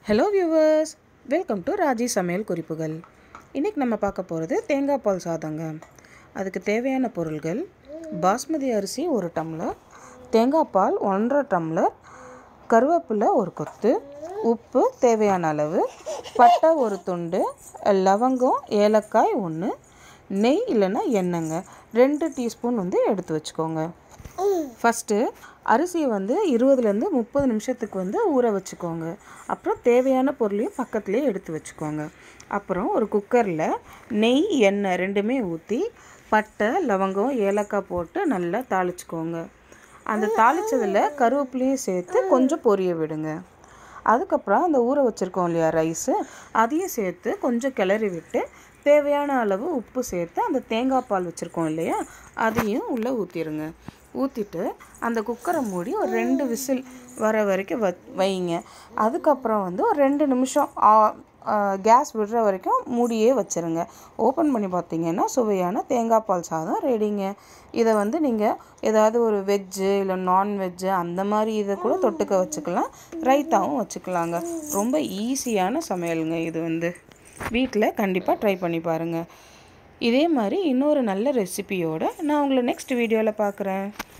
hello viewers welcome to Raji சமையல் குறிப்புகள் இன்றைக்கி நம்ம பார்க்க போகிறது தேங்காய் பால் சாதங்க அதுக்கு தேவையான பொருள்கள் பாஸ்மதி அரிசி ஒரு டம்ளர் தேங்காய் பால் ஒன்றரை டம்ளர் கருவேப்பிலை ஒரு கொத்து உப்பு தேவையான அளவு பட்டை ஒரு துண்டு லவங்கம் ஏலக்காய் ஒன்று நெய் இல்லைன்னா எண்ணெய்ங்க ரெண்டு டீஸ்பூன் வந்து எடுத்து வச்சுக்கோங்க ஃபஸ்ட்டு அரிசியை வந்து இருபதுலேருந்து முப்பது நிமிஷத்துக்கு வந்து ஊற வச்சுக்கோங்க அப்புறம் தேவையான பொருளையும் பக்கத்துலேயே எடுத்து வச்சுக்கோங்க அப்புறம் ஒரு குக்கரில் நெய் எண்ணெய் ரெண்டுமே ஊற்றி பட்டை லவங்கம் ஏலக்காய் போட்டு நல்லா தாளிச்சுக்கோங்க அந்த தாளிச்சதில் கருவேப்பிலையும் சேர்த்து கொஞ்சம் பொரிய விடுங்க அதுக்கப்புறம் அந்த ஊற வச்சுருக்கோம் இல்லையா ரைஸு அதையும் சேர்த்து கொஞ்சம் கிளறி விட்டு தேவையான அளவு உப்பு சேர்த்து அந்த தேங்காய் பால் வச்சுருக்கோம் இல்லையா அதையும் உள்ளே ஊற்றிடுங்க ஊற்றிட்டு அந்த குக்கரை மூடி ஒரு ரெண்டு விசில் வர வரைக்கும் வ வைங்க அதுக்கப்புறம் வந்து ஒரு ரெண்டு நிமிஷம் கேஸ் விடுற வரைக்கும் மூடியே வச்சுருங்க ஓப்பன் பண்ணி பார்த்தீங்கன்னா சுவையான தேங்காய் பால் சாதம் ரெடிங்க இதை வந்து நீங்கள் ஏதாவது ஒரு வெஜ்ஜு இல்லை நான்வெஜ்ஜு அந்த மாதிரி இதை கூட தொட்டுக்க வச்சுக்கலாம் ரைத்தாவும் வச்சுக்கலாங்க ரொம்ப ஈஸியான சமையலுங்க இது வந்து வீட்டில் கண்டிப்பாக ட்ரை பண்ணி பாருங்கள் இதே மாதிரி இன்னொரு நல்ல ரெசிபியோடு நான் உங்களை நெக்ஸ்ட் வீடியோவில் பார்க்குறேன்